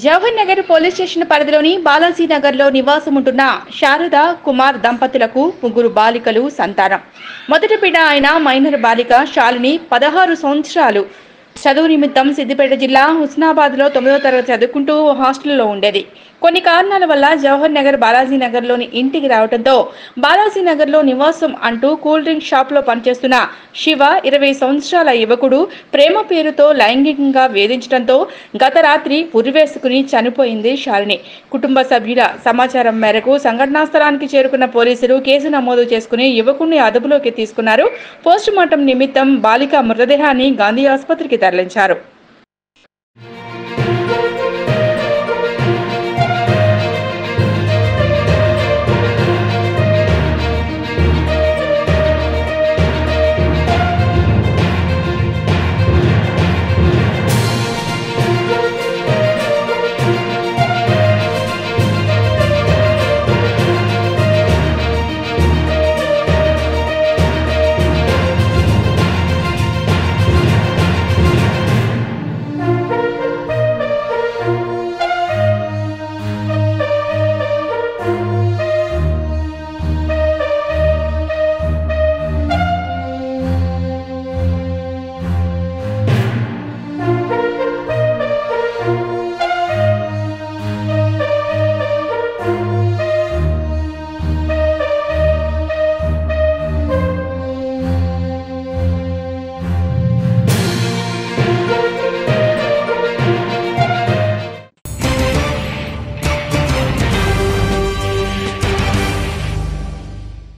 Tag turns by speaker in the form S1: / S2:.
S1: Jawahar Nagar police station పరిధిలోని బాలాజీ నగర్లో నివాసం ఉంటున్న శారద కుమార్ దంపతులకు ముగ్గురు బాలికలు సంతానం మొదటి బిడ్డ అయిన మైనర్ బాలిక శాలిని పదహారు సంవత్సరాలు చదువు నిమిత్తం సిద్దిపేట జిల్లా హుస్నాబాద్లో తొమ్మిదో తరగతి చదువుకుంటూ హాస్టల్లో ఉండేది కొన్ని కారణాల వల్ల జవహర్ నగర్ బాలాజీ నగర్లోని ఇంటికి రావడంతో బాలాజీ నగర్లో నివాసం అంటూ కూల్ డ్రింక్ షాప్లో పనిచేస్తున్న శివ ఇరవై సంవత్సరాల యువకుడు ప్రేమ పేరుతో లైంగికంగా వేధించడంతో గత రాత్రి ఉరివేసుకుని చనిపోయింది శాలిని కుటుంబ సభ్యుల సమాచారం మేరకు సంఘటనా స్థలానికి చేరుకున్న పోలీసులు కేసు నమోదు చేసుకుని యువకుడిని అదుపులోకి తీసుకున్నారు పోస్టుమార్టం నిమిత్తం బాలిక మృతదేహాన్ని గాంధీ ఆసుపత్రికి తరలించారు